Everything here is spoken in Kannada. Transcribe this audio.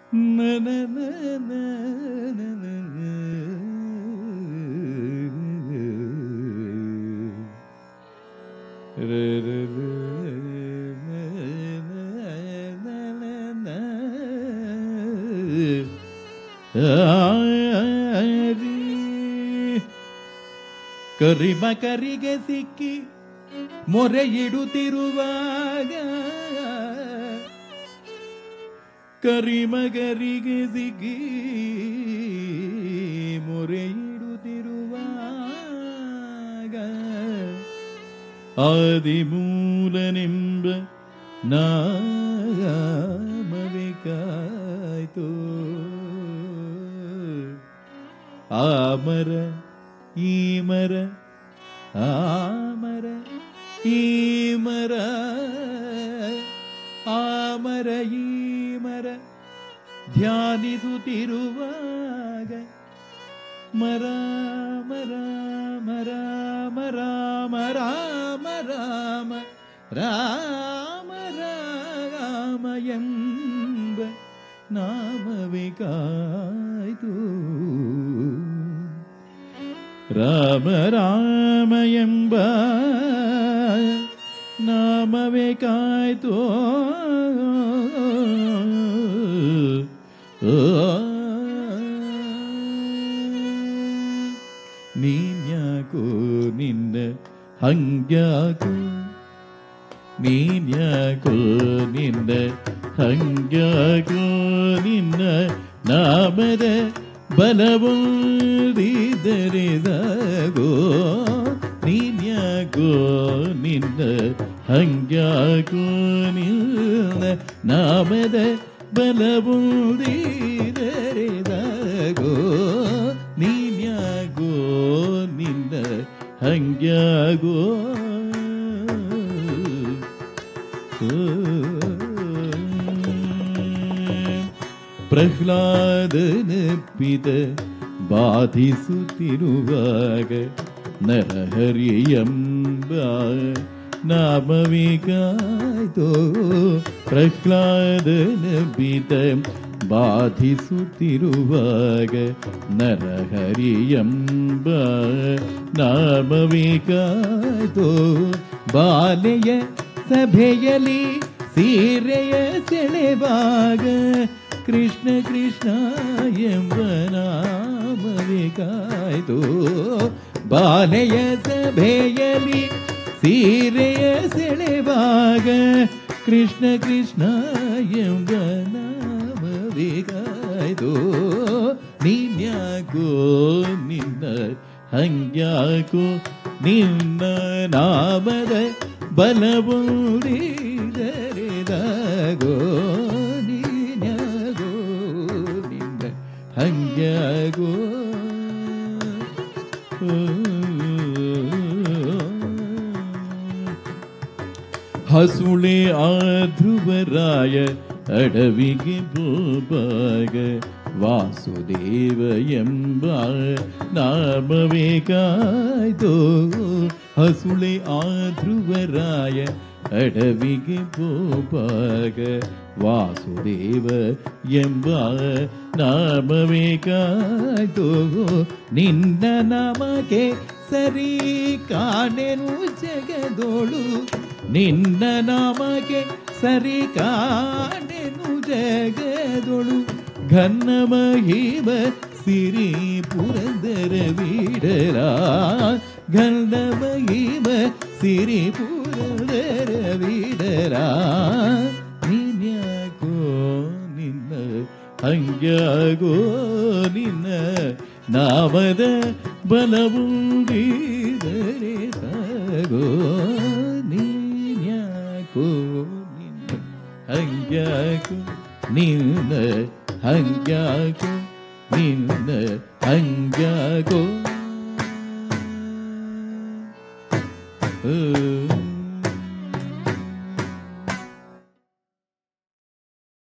ಕರಿಮ ಕರಿಗೆ ಸಿಕ್ಕಿ ಮೊರೆ ಇಡುತ್ತಿರುವಾಗ ಕರಿಮಗರಿಗೆ ಸಿಕ್ಕಿ ಮೊರೆ ಇಡುತ್ತಿರುವಾಗ ಆದಿಮೂಲನೆಂಬ ನಾಮವೇ ಕಾಯ್ತು ಆ ಮರ ಈ ಮರ ಆ ಮರ ಈ ಮರ ಆ ಮರ ಈ ಮರ ಧ್ಯಾನಿಸುತ್ತಿರುವಾಗ ಮರ ಮರ ಮರ ಮರ ಮರ ಮರ ರಾಮ ರಾಮ ಎಂಬ ನಾಮವೇ ಕಾಯ್ತು ರಾಮ ರಾಮ ಎಂಬ ನಾಮವೇ ಕಾಯ್ತು ನೀನ್ಯಾಕೋ ನಿನ್ನ ಹಂಗ್ಯಾಕೋ ನೀನ್ಯಾಕೋ ನಿನ್ನ ಹಂಗ್ಯಾಕೋ ನಿನ್ನ ನಾಮದ ಬಲವೊಂದಿದರೆದಾಗೋ ನೀನ್ಯಾಕೋ ನಿನ್ನ ಹಂಗ್ಯಾಕೋ ನಿನ್ನ ನಾಮದ ಬಲವೊಂದಿದರೆದಾಗೋ ನೀನ್ಯಾಗೋ ನಿನ್ನ ಹಂಗ್ಯಾಗೋ ಪ್ರಹ್ಲಾದನ ಪಿತ ಬಾಧಿಸುತ್ತಿರುವಾಗ ನರಹರಿ ಎಂಬ ನಾಮವೇ ಕಾಯ್ತೋ ಪ್ರಹ್ಲಾದನ ಪಿತ ಬಾಧಿಸುತ್ತಿರುವಾಗ ನರಹರಿ ಎಂಬ ನಾಮವೇ ಕಾಯ್ತೋ ಬಾಲೆಯ ಸಭೆಯಲ್ಲಿ ಸೀರೆಯ ಸೆಳೆವಾಗ ಕೃಷ್ಣ ಕೃಷ್ಣ ಎಂಬ ನಾಮವೇ ಕಾಯ್ತು ಬಾಲೆಯ ಸಭೆಯಲ್ಲಿ ಸೀರೆಯ ಸೆಳೆವಾಗ ಕೃಷ್ಣ ಕೃಷ್ಣ ಎಂಬ ನಾಮವೇ ಕಾಯ್ತು ನೀನ್ಯಾಕೋ ನಿನ್ನ ಹಂಗ್ಯಾಕೋ ನಿನ್ನ ನಾಮದ ಬಲವೂಡಿದರೆದಾಗೋ ನೀನ್ಯಾಗೋ ನಿನ್ನ ಹಂಗ್ಯಾಗೋ ಹಸುಳೆ ಆ ಧ್ರುವರಾಯ ಅಡವಿಗೆ ಬೋಬಾಗ ವಾಸುದೇವ ಎಂಬ ನಾಮವೇ ಕಾಯ್ತೋ ಹಸುಳೆ ಆ ಧ್ರುವರಾಯ ಅಡವಿಗೆ ಬೋಬಾಗ ವಾಸುದೇವ ಎಂಬ ನಾಮವೇ ಕಾಯ್ತೋ ನಿನ್ನ ನಾಮಕ್ಕೆ ಸರಿ ಕಾಣೆನು ಜಗದೋಳು ನಿನ್ನ ನಾಮಕ್ಕೆ ಸರಿ ಕಾಣೆನು ಜಗದೊಳು ಘನ್ನ ಮಹಿಮ ಸಿರಿ ಪುರಂದರ ವೀಡರ ಘನ್ನ ಮಹಿಮ ಸಿರಿ ಪುರಂದರ ವೀಡರ ನೀನ್ಯಾಕೋ ನಿನ್ನ ಹಂಗ್ಯಾಗೋ ನಿನ್ನ ನಾಮದ ಬಲವುಂಡಿದರೆ ಸಾಗೋ ನೀನ್ಯಾಕೋ ನಿನ್ನ ಹಂಗ್ಯಾಕೋ ನಿನ್ನ ಹಂಗ್ಯಾಕೋ ನಿನ್ನ ಹಂಗ